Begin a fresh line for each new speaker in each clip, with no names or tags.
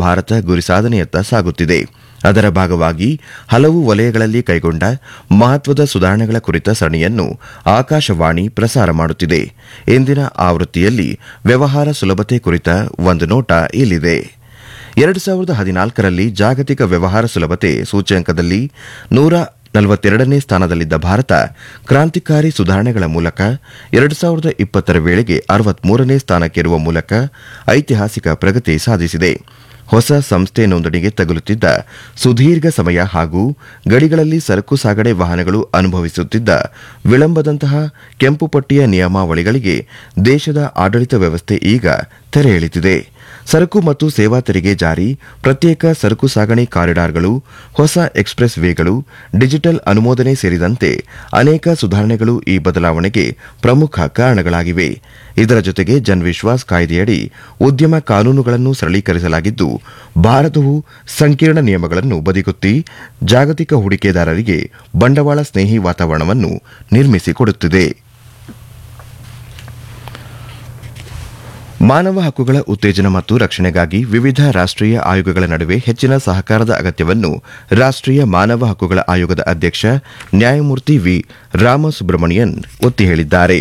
ಭಾರತ ಗುರಿ ಸಾಧನೆಯತ್ತ ಸಾಗುತ್ತಿದೆ ಅದರ ಭಾಗವಾಗಿ ಹಲವು ವಲಯಗಳಲ್ಲಿ ಕೈಗೊಂಡ ಮಹತ್ವದ ಸುಧಾರಣೆಗಳ ಕುರಿತ ಸರಣಿಯನ್ನು ಆಕಾಶವಾಣಿ ಪ್ರಸಾರ ಮಾಡುತ್ತಿದೆ ಇಂದಿನ ಆವೃತ್ತಿಯಲ್ಲಿ ವ್ಯವಹಾರ ಸುಲಭತೆ ಕುರಿತ ಒಂದು ನೋಟ ಇಲ್ಲಿದೆ ಎರಡು ಸಾವಿರದ ಹದಿನಾಲ್ಕರಲ್ಲಿ ಜಾಗತಿಕ ವ್ಯವಹಾರ ಸುಲಭತೆ ಸೂಚ್ಯಂಕದಲ್ಲಿ ನೂರ ನಲವತ್ತೆರಡನೇ ಸ್ಥಾನದಲ್ಲಿದ್ದ ಭಾರತ ಕ್ರಾಂತಿಕಾರಿ ಸುಧಾರಣೆಗಳ ಮೂಲಕ ಎರಡು ಸಾವಿರದ ಇಪ್ಪತ್ತರ ವೇಳೆಗೆ ಅರವತ್ಮೂರನೇ ಸ್ಥಾನಕ್ಕೇರುವ ಮೂಲಕ ಐತಿಹಾಸಿಕ ಪ್ರಗತಿ ಸಾಧಿಸಿದೆ ಹೊಸ ಸಂಸ್ಥೆ ನೋಂದಣಿಗೆ ತಗುಲುತ್ತಿದ್ದ ಸುದೀರ್ಘ ಸಮಯ ಹಾಗೂ ಗಡಿಗಳಲ್ಲಿ ಸರಕು ಸಾಗಣೆ ವಾಹನಗಳು ಅನುಭವಿಸುತ್ತಿದ್ದ ವಿಳಂಬದಂತಹ ಕೆಂಪು ಪಟ್ಟಿಯ ನಿಯಮಾವಳಿಗಳಿಗೆ ದೇಶದ ಆಡಳಿತ ವ್ಯವಸ್ಥೆ ಈಗ ತೆರೆ ಎಳೆದಿದೆ ಸರಕು ಮತ್ತು ಸೇವಾ ತೆರಿಗೆ ಜಾರಿ ಪ್ರತ್ಯೇಕ ಸರಕು ಸಾಗಣೆ ಕಾರಿಡಾರ್ಗಳು ಹೊಸ ಎಕ್ಸ್ಪ್ರೆಸ್ ವೇಗಳು ಡಿಜಿಟಲ್ ಅನುಮೋದನೆ ಸೇರಿದಂತೆ ಅನೇಕ ಸುಧಾರಣೆಗಳು ಈ ಬದಲಾವಣೆಗೆ ಪ್ರಮುಖ ಕಾರಣಗಳಾಗಿವೆ ಇದರ ಜೊತೆಗೆ ಜನ್ ವಿಶ್ವಾಸ್ ಕಾಯ್ದೆಯಡಿ ಉದ್ಯಮ ಕಾನೂನುಗಳನ್ನು ಸರಳೀಕರಿಸಲಾಗಿದ್ದು ಭಾರತವು ಸಂಕೀರ್ಣ ನಿಯಮಗಳನ್ನು ಬದಿಗೊತ್ತಿ ಜಾಗತಿಕ ಹೂಡಿಕೆದಾರರಿಗೆ ಬಂಡವಾಳ ಸ್ನೇಹಿ ವಾತಾವರಣವನ್ನು ನಿರ್ಮಿಸಿಕೊಡುತ್ತಿದೆ ಮಾನವ ಹಕ್ಕುಗಳ ಉತ್ತೇಜನ ಮತ್ತು ರಕ್ಷಣೆಗಾಗಿ ವಿವಿಧ ರಾಷ್ಟೀಯ ಆಯೋಗಗಳ ನಡುವೆ ಹೆಚ್ಚಿನ ಸಹಕಾರದ ಅಗತ್ಯವನ್ನು ರಾಷ್ಟೀಯ ಮಾನವ ಹಕ್ಕುಗಳ ಆಯೋಗದ ಅಧ್ಯಕ್ಷ ನ್ಯಾಯಮೂರ್ತಿ ವಿ ರಾಮಸುಬ್ರಮಣಿಯನ್ ಒತ್ತಿ ಹೇಳಿದ್ದಾರೆ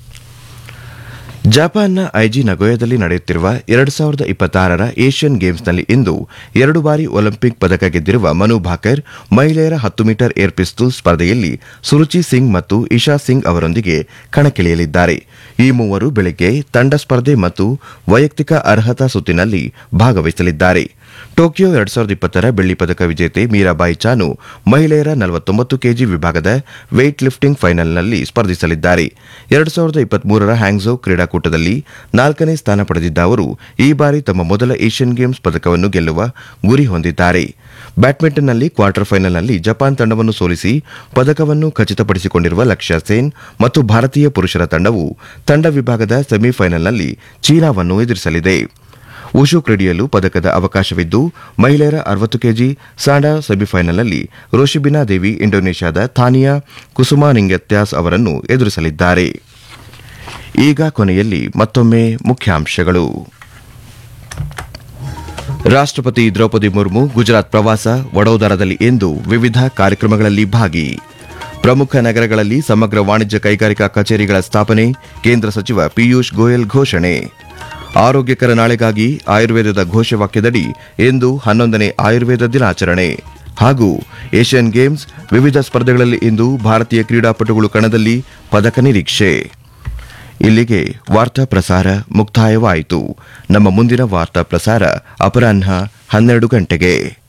ಜಪಾನ್ನ ಐಜಿ ನಗೋಯದಲ್ಲಿ ನಡೆಯುತ್ತಿರುವ ಎರಡು ಸಾವಿರದ ಇಪ್ಪತ್ತಾರರ ಏಷ್ಯನ್ ಗೇಮ್ಸ್ನಲ್ಲಿ ಇಂದು ಎರಡು ಬಾರಿ ಒಲಿಂಪಿಕ್ ಪದಕ ಗೆದ್ದಿರುವ ಮನು ಭಾಕರ್ ಮಹಿಳೆಯರ ಹತ್ತು ಮೀಟರ್ ಏರ್ ಪಿಸ್ತೂಲ್ ಸ್ಪರ್ಧೆಯಲ್ಲಿ ಸುರುಚಿ ಸಿಂಗ್ ಮತ್ತು ಇಶಾ ಸಿಂಗ್ ಅವರೊಂದಿಗೆ ಕಣಕ್ಕಿಳಿಯಲಿದ್ದಾರೆ ಈ ಮೂವರು ಬೆಳಗ್ಗೆ ತಂಡ ಸ್ಪರ್ಧೆ ಮತ್ತು ವೈಯಕ್ತಿಕ ಅರ್ಹತಾ ಸುತ್ತಿನಲ್ಲಿ ಭಾಗವಹಿಸಲಿದ್ದಾರೆ ಟೋಕಿಯೋ ಎರಡು ಸಾವಿರದ ಇಪ್ಪತ್ತರ ಬೆಳ್ಳಿ ಪದಕ ವಿಜೇತೆ ಮೀರಾಬಾಯಿ ಚಾನು ಮಹಿಳೆಯರ ನಲವತ್ತೊಂಬತ್ತು ಕೆಜಿ ವಿಭಾಗದ ವೇಟ್ ಲಿಫ್ಟಿಂಗ್ ಫೈನಲ್ನಲ್ಲಿ ಸ್ಪರ್ಧಿಸಲಿದ್ದಾರೆ ಎರಡು ಸಾವಿರದ ಇಪ್ಪತ್ಮೂರರ ಹ್ಯಾಂಗ್ಝೋ ಕ್ರೀಡಾಕೂಟದಲ್ಲಿ ನಾಲ್ಕನೇ ಸ್ಥಾನ ಪಡೆದಿದ್ದ ಅವರು ಈ ಬಾರಿ ತಮ್ಮ ಮೊದಲ ಏಷ್ಯನ್ ಗೇಮ್ಸ್ ಪದಕವನ್ನು ಗೆಲ್ಲುವ ಗುರಿ ಹೊಂದಿದ್ದಾರೆ ಬ್ಯಾಡ್ಮಿಂಟನ್ನಲ್ಲಿ ಕ್ವಾರ್ಟರ್ ಫೈನಲ್ನಲ್ಲಿ ಜಪಾನ್ ತಂಡವನ್ನು ಸೋಲಿಸಿ ಪದಕವನ್ನು ಖಚಿತಪಡಿಸಿಕೊಂಡಿರುವ ಲಕ್ಷ್ಯ ಸೇನ್ ಮತ್ತು ಭಾರತೀಯ ಪುರುಷರ ತಂಡವು ತಂಡ ವಿಭಾಗದ ಸೆಮಿಫೈನಲ್ನಲ್ಲಿ ಚೀನಾವನ್ನು ಎದುರಿಸಲಿದೆ ಉಷು ಕ್ರೀಡೆಯಲ್ಲೂ ಪದಕದ ಅವಕಾಶವಿದ್ದು ಮಹಿಳೆಯರ ಅರವತ್ತು ಕೆಜಿ ಸಾಂಡಾ ಸೆಮಿಫೈನಲ್ನಲ್ಲಿ ರೋಶಿಬಿನಾ ದೇವಿ ಇಂಡೋನೇಷ್ಯಾದ ಥಾನಿಯಾ ಕುಸುಮಾ ನಿಂಗತ್ಯಾಸ್ ಅವರನ್ನು ಎದುರಿಸಲಿದ್ದಾರೆ ಈಗ ಕೊನೆಯಲ್ಲಿ ಮತ್ತೊಮ್ಮೆ ಮುಖ್ಯಾಂಶಗಳು ರಾಷ್ಟ್ರಪತಿ ದ್ರೌಪದಿ ಮುರ್ಮು ಗುಜರಾತ್ ಪ್ರವಾಸ ವಡೋದರದಲ್ಲಿ ಇಂದು ವಿವಿಧ ಕಾರ್ಯಕ್ರಮಗಳಲ್ಲಿ ಭಾಗಿ ಪ್ರಮುಖ ನಗರಗಳಲ್ಲಿ ಸಮಗ್ರ ವಾಣಿಜ್ಯ ಕೈಗಾರಿಕಾ ಕಚೇರಿಗಳ ಸ್ಥಾಪನೆ ಕೇಂದ್ರ ಸಚಿವ ಪಿಯೂಷ್ ಗೋಯಲ್ ಘೋಷಣೆ ಆರೋಗ್ಯಕರ ನಾಳೆಗಾಗಿ ಆಯುರ್ವೇದದ ಘೋಷವಾಕ್ಯದಡಿ ಇಂದು ಹನ್ನೊಂದನೇ ಆಯುರ್ವೇದ ದಿನಾಚರಣೆ ಹಾಗೂ ಏಷ್ಯನ್ ಗೇಮ್ಸ್ ವಿವಿಧ ಸ್ಪರ್ಧೆಗಳಲ್ಲಿ ಇಂದು ಭಾರತೀಯ ಕ್ರೀಡಾಪಟುಗಳು ಕಣದಲ್ಲಿ ಪದಕ ನಿರೀಕ್ಷೆ ಇಲ್ಲಿಗೆ ವಾರ್ತಾ ಪ್ರಸಾರ ಮುಕ್ತಾಯವಾಯಿತು ನಮ್ಮ ಮುಂದಿನ ವಾರ್ತಾ ಪ್ರಸಾರ ಅಪರಾಹ್ನ ಹನ್ನೆರಡು ಗಂಟೆಗೆ